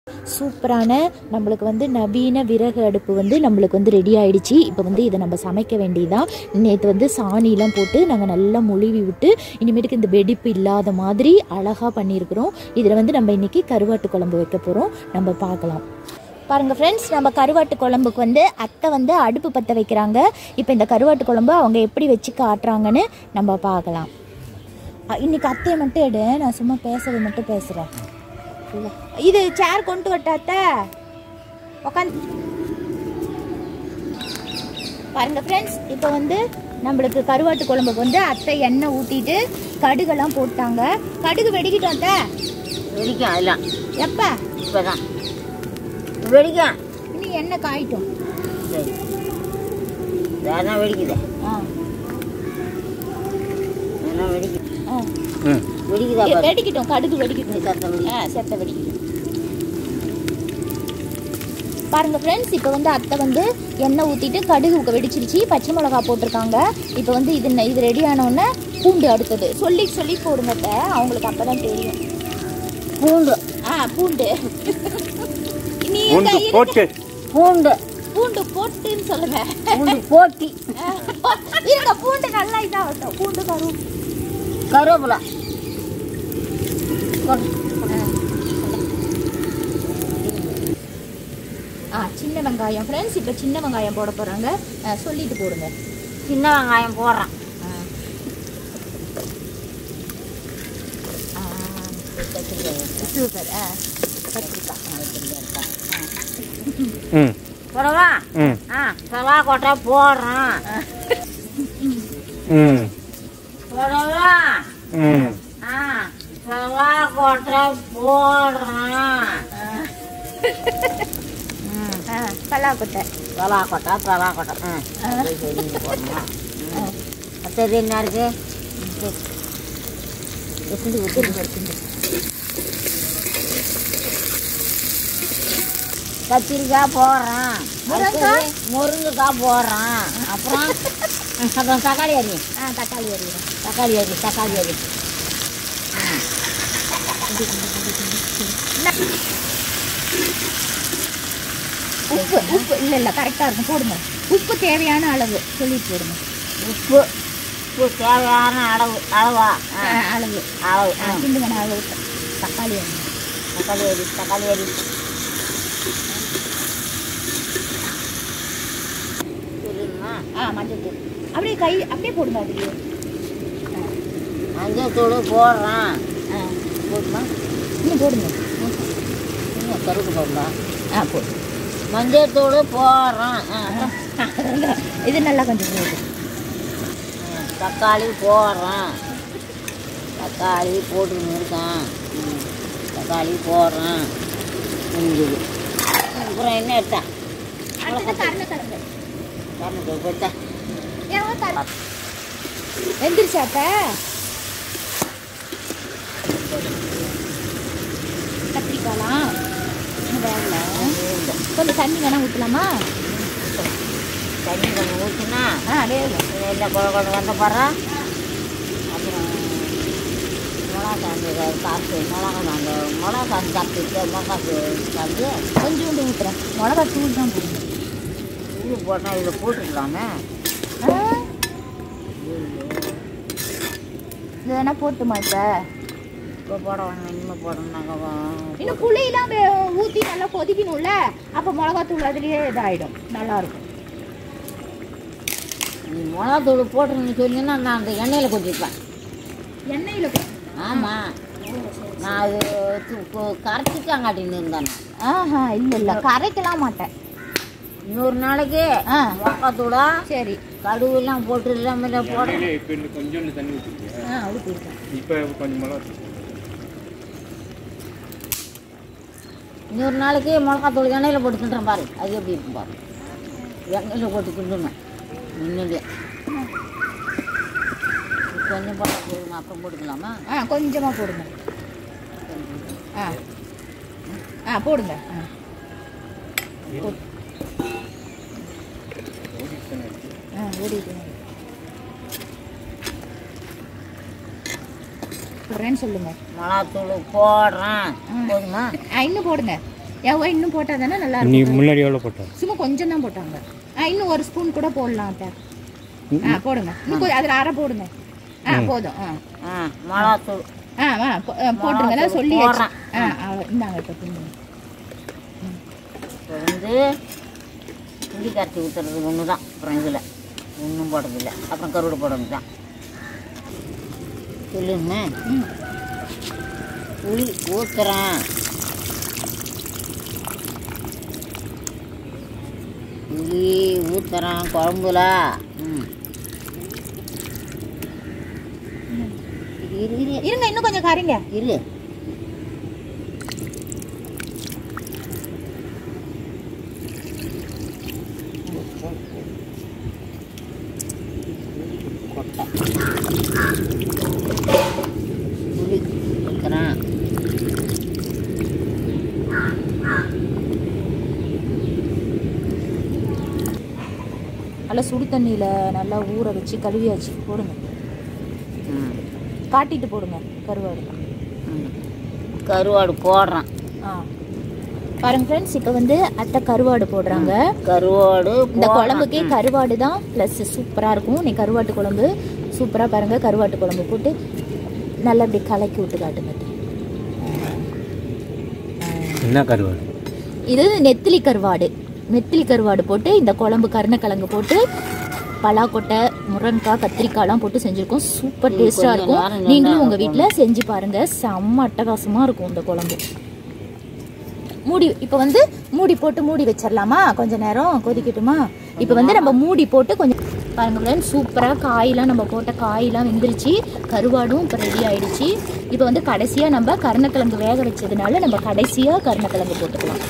சூப்பரான நம்மளுக்கு வந்து நவீன விறகு அடுப்பு வந்து நம்மளுக்கு வந்து ரெடி ஆயிடுச்சு இப்போ வந்து இதை நம்ம சமைக்க வேண்டியதான் நேற்று வந்து சாணிலாம் போட்டு நாங்கள் நல்லா மொழிவி விட்டு இனிமேட்டுக்கு இந்த வெடிப்பு இல்லாத மாதிரி அழகாக பண்ணியிருக்கிறோம் இதில் வந்து நம்ம இன்னைக்கு கருவாட்டு குழம்பு வைக்க போகிறோம் நம்ம பார்க்கலாம் பாருங்கள் ஃப்ரெண்ட்ஸ் நம்ம கருவாட்டு குழம்புக்கு வந்து அத்தை வந்து அடுப்பு பற்ற வைக்கிறாங்க இப்போ இந்த கருவாட்டு குழம்பு அவங்க எப்படி வச்சு காட்டுறாங்கன்னு நம்ம பார்க்கலாம் அ, இன்னைக்கு அத்தையை மட்டும் எடு நான் சும்மா பேசுறது மட்டும் பேசுகிறேன் இது சேர் கொண்டு வட்டாத்த உக்காந்து பாருங்க ஃப்ரெண்ட்ஸ் இப்போ வந்து நம்மளுக்கு கருவாட்டு குழம்புக்கு வந்து அத்தை எண்ணெய் ஊற்றிட்டு கடுகெல்லாம் போட்டாங்க கடுகு வெடிக்கிட்டோம் அத்தை வெடிக்கும் அதெல்லாம் எப்போ இப்போதான் வெடிக்கும் இனி எண்ணெய் காயிட்டும் சரி வேணா வெடிக்குது ஆ வேணா வெடிக்குது ஆ வெடிக்குதா ஏ, பாரு வெடிக்கட்டும் கடுகு வெடிக்கட்டும் சத்தம் வெடிக்குது. ஆ செத்த வெடிக்கட்டும் பாருங்க ஃப்ரெண்ட்ஸ் இப்போ வந்து அத்தை வந்து எண்ணெய் ஊற்றிட்டு கடுகு உக்க வெடிச்சிருச்சு பச்சை மிளகா போட்டிருக்காங்க இப்போ வந்து இது ந- இது ரெடி ஆனோடனே பூண்டு அடுத்தது சொல்லி சொல்லி போடுங்க அத்தை அவங்களுக்கு அப்போ தான் தெரியும் பூண்டு ஆ பூண்டு நீ பூண்டு கையில- போட்டு பூண்டு பூண்டு போட்டுன்னு சொல்லுங்க பூண்டு போட்டி இருங்க பூண்டு நல்லா இதாக வரட்டும் பூண்டு கரு கருவேப்பிலை கொடு. ஆ சின்ன வெங்காயம் ஃப்ரெண்ட்ஸ் இப்போ சின்ன வெங்காயம் போட போகிறாங்க சொல்லிட்டு போடுங்க சின்ன வெங்காயம் போடுறேன் சூப்பர் ஆ ம் போடவா ம் ஆ செலவா கொட்டை போடுறேன் ம் போடவா ம் ஆ செலவா கொட்டை போடுறேன் ஆ பல்லாக்கொட்டை தலா கொட்டை தலா கொட்டை ம் சரி, சரி, இங்க போடணும். ம். அடுத்தது என்ன இருக்கு எப்படி ஊற்றுறது கத்திரிக்காய் போடுறேன் முருங்கைக்காய்? அடுத்தது முருங்கைக்காய் போடுறேன் அப்புறம் அப்புறம் தக்காளி அரி ஆ தக்காளி அறிகிறேன் தக்காளி அரி தக்காளி அரி உப்பு உப்பு இல்லை இல்லை கரெக்டாக இருக்கும் போடுங்க உப்பு தேவையான அளவு சொல்லிட்டு போடுங்க உப்பு உப்பு தேவையான அளவு அளவா ஆ, ஆ, அளவு அளவு ஆ, ஆ. கிண்டுங்க நான் அளவு தக்காளி அறிங்க தக்காளி அரி தக்காளி அரி சரிங்களா ஆ மஞ்சள் தூள் அப்படியே கை அப்படியே போடுங்க அதுலேயே மஞ்சள் தூள் போடுறேன் ஆ போட்டுமா இன்னும் போடுங்க இன்னும் கருப்பு போடலா ஆ போடு மஞ்சள் தூள் போடுறேன் ஆ, இது நல்லா கொஞ்சம் போடு ம், தக்காளி போடுறேன் தக்காளி போட்டுக்கின்னு இருக்கேன் ம், தக்காளி போடுறேன் முடிஞ்சது அப்புறம் என்ன எடுத்தேன் அடுத்தது கருணக்கிழங்கு கருணத்தூள் போட்டேன் ஏங்க கரு வெந்துருச்சாத்த கத்திரிக்காலாம் இன்னும் வேகல கொஞ்சம் தண்ணி வேணா ஊற்றலாமா தண்ணி கொஞ்சம் ஊற்றினா ஆ வேகல எல்லாம் குழ குழ வந்த பாரு அப்புறம் மிளகா காஞ்சு காற்று மிளகா அந்த மிளகா காஞ்சு காப்பிட்டு மிளகா காஞ்சு கொஞ்சோண்டு ஊற்றுறேன் மிளகா தூள் தான் போடணும் இது போட்டால் இதில் போட்டுக்கலாமே ஆ. இது வேணா போட்டுமா இப்போ இப்போ போட வேணும் இனிமேல் போடணும்னாக்கா இன்னும் புளியெல்லாம் ஊற்றி நல்லா கொதிக்கணும்ல அப்போ மிளகாத்தூள் அதுலேயே இதாகிடும் நல்லாயிருக்கும் நீ மிளகாத்தூள் போட்டுருன்னு சொன்னீங்கன்னா நான் அந்த எண்ணெயில் கொட்டிருப்பேன் எண்ணெயில் ஆமாம் நான் அது து- கொ- கரைச்சிட்டாங்காட்டின்னு இருந்தேன் நான். ஆஹா இல்லை இல்லை கரைக்கலாம் மாட்டேன் இன்னொரு நாளைக்கு ஆ மிளகாத்தூளா சரி கடுவெல்லாம் போட்டு இல்லாமல் போட இப்போ இன்னும் கொஞ்சோண்டு தண்ணி ஊற்றிருக்கேன் ஆ ஊற்றிருக்கேன் இப்போ கொஞ்சம் மிளகா இன்னொரு நாளைக்கு மிளகாத்தூள் எண்ணெயில் போட்டு கிண்டுறேன் பாரு அது எப்படி இருக்கும் பாரு எண்ணெயில் போட்டு கிண்டணும் முன்னாடியே கொஞ்சம் போட்டா போடுங்க அப்புறம் போட்டுக்கலாமா ஆ கொஞ்சமாக போடுங்க ஆ ஆ போடுங்க ஆ போடு. ஆ ஓடிட்டு போடுறேன்னு சொல்லுங்க மிளகாத்தூள் போடுறேன் ம். போதுமா ஆ இன்னும் போடுங்க எவ்வளோ இன்னும் போட்டால் தானே நல்லா நீ இருக்கும் முன்னாடி எவ்வளோ போட்ட சும்மா கொஞ்சம் தான் போட்டாங்க ஆ இன்னும் ஒரு ஸ்பூன் கூட போடலாம் அத்தை ஆ போடுங்க இன்னும் கொஞ்சம் அதில் அரை போடுங்க ஆ போதும் ஆ ஆ மிளகாத்தூள் ஆ ஆ போ- ஆ, போட்டுருங்க அதான் சொல்லியாச்சு போடுறேன். ஆ அவ்வளோ இந்தாங்க இப்போ தின்னுங்க. இப்போ வந்து புளி கரைச்சி ஊற்றுறது ஒன்று தான் அப்புறம் இதில் ஒன்றும் போடுறதில்ல அப்புறம் கருவாடு போடணும் தான் சொல்லுங்க ம் புளி ஊற்றுறேன் புளி ஊற்றுறேன் குழம்புல ம் இரு இரு இருங்க இன்னும் கொஞ்சம் கறிங்க இரு புளி ஊற்றுறேன் நல்லா சுடு தண்ணியில் நல்லா ஊற வச்சு கழுவியாச்சு போடுங்க ம் காட்டிட்டு போடுங்க கருவாடு ம். கருவாடு போடுறேன் ஆ பாருங்க ஃப்ரெண்ட்ஸ் இப்போ வந்து அத்தை கருவாடு போடுறாங்க கருவாடு இந்த போடுறேன். குழம்புக்கே கருவாடு தான் ப்ளஸ் சூப்பராக இருக்கும் நீ கருவாட்டு குழம்பு சூப்பராக பாருங்க கருவாட்டு குழம்பு போட்டு நல்லா இப்படி கலக்கி விட்டு காட்டுங்க அத்தை. என்ன கருவாடு இது நெத்திலி கருவாடு நெத்திலி கருவாடு போட்டு இந்த குழம்பு கருணக்கிழங்கு போட்டு பலாக்கொட்டை முருங்கக்காய் கத்திரிக்காய்லாம் போட்டு செஞ்சுருக்கோம் சூப்பர் டேஸ்ட்டாக கொஞ்ச நேரம் இருக்கும் நல்லா நீங்களும் உங்கள் இருக்கும். வீட்டில் செஞ்சு பாருங்க செம்ம அட்டகாசமாக இருக்கும் இந்த குழம்பு மூடி இப்போ வந்து மூடி போட்டு மூடி வச்சிடலாமா கொஞ்ச நேரம் கொதிக்கட்டுமா இப்போ வந்து நம்ம மூடி போட்டு கொஞ்சம் பாருங்க ஃப்ரெண்ட்ஸ் சூப்பராக காயெல்லாம் நம்ம போட்ட காயெல்லாம் வெந்துருச்சு கருவாடும் இப்போ ரெடி ஆயிடுச்சு இப்போ வந்து கடைசியாக நம்ம கருணக்கிழங்கு வேக வச்சதுனால நம்ம கடைசியாக கருணக்கிழங்கு போட்டுக்கலாம்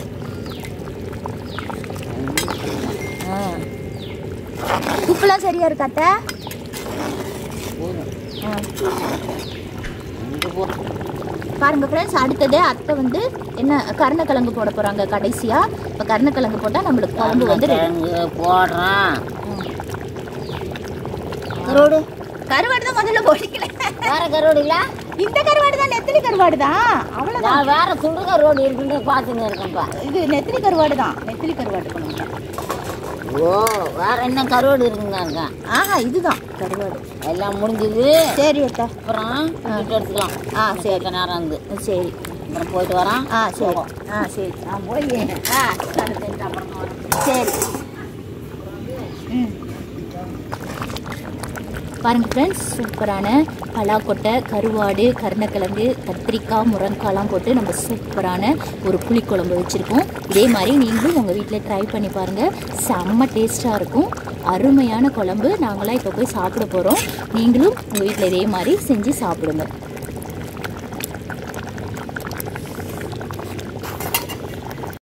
ஆ. உப்புலாம் சரியா இருக்கா அத்தை போதும். ஆ. இங்க போ. பாருங்க ஃப்ரெண்ட்ஸ் அடுத்தது அத்தை வந்து என்ன கருணக்கிழங்கு போட போறாங்க கடைசியா இப்போ கருணக்கிழங்கு போட்டா நம்மளுக்கு குழம்பு வந்து ready. கிழங்கு போடுறேன் கருவாடு கருவாடு தான் முதல்ல போட்டீங்களே வேற கருவாடு இல்ல இந்த கருவாடு தான் நெத்திலி கருவாடு தான் அவ்வளோதான் நான் வேற சுண்டு கருவாடு இருக்குன்னு பார்த்துன்னு இருக்கேன்ப்பா இது நெத்திலி கருவாடு தான் நெத்திலி கருவாடு பண்ணுவாங்க ஓ வேற என்ன கருவாடு இருக்குங்க இருக்கேன் ஆஹா இதுதான் கருவாடு எல்லாம் முடிஞ்சது சரி அத்தா அப்புறம் வீட்டு எடுத்துக்கலாம் ஆ சரி கொஞ்ச நேரம் வந்து சரி அப்புறம் போயிட்டு வரேன் ஆ சரி ஆ சரி நான் போய் ஆ கரு செஞ்சு அப்புறமா வரேன் சரி ம் பாருங்க ஃப்ரெண்ட்ஸ் சூப்பரான பலாக்கொட்டை கருவாடு கருணக்கிழங்கு கத்திரிக்காய் முருங்காய்லாம் போட்டு நம்ம சூப்பரான ஒரு புளிக்குழம்பு வச்சுருக்கோம் இதே மாதிரி நீங்களும் உங்கள் வீட்டில் ட்ரை பண்ணி பாருங்கள் செம்ம டேஸ்ட்டாக இருக்கும் அருமையான குழம்பு நாங்களாம் இப்போ போய் சாப்பிட போகிறோம் நீங்களும் உங்கள் வீட்டில் இதே மாதிரி செஞ்சு சாப்பிடுங்க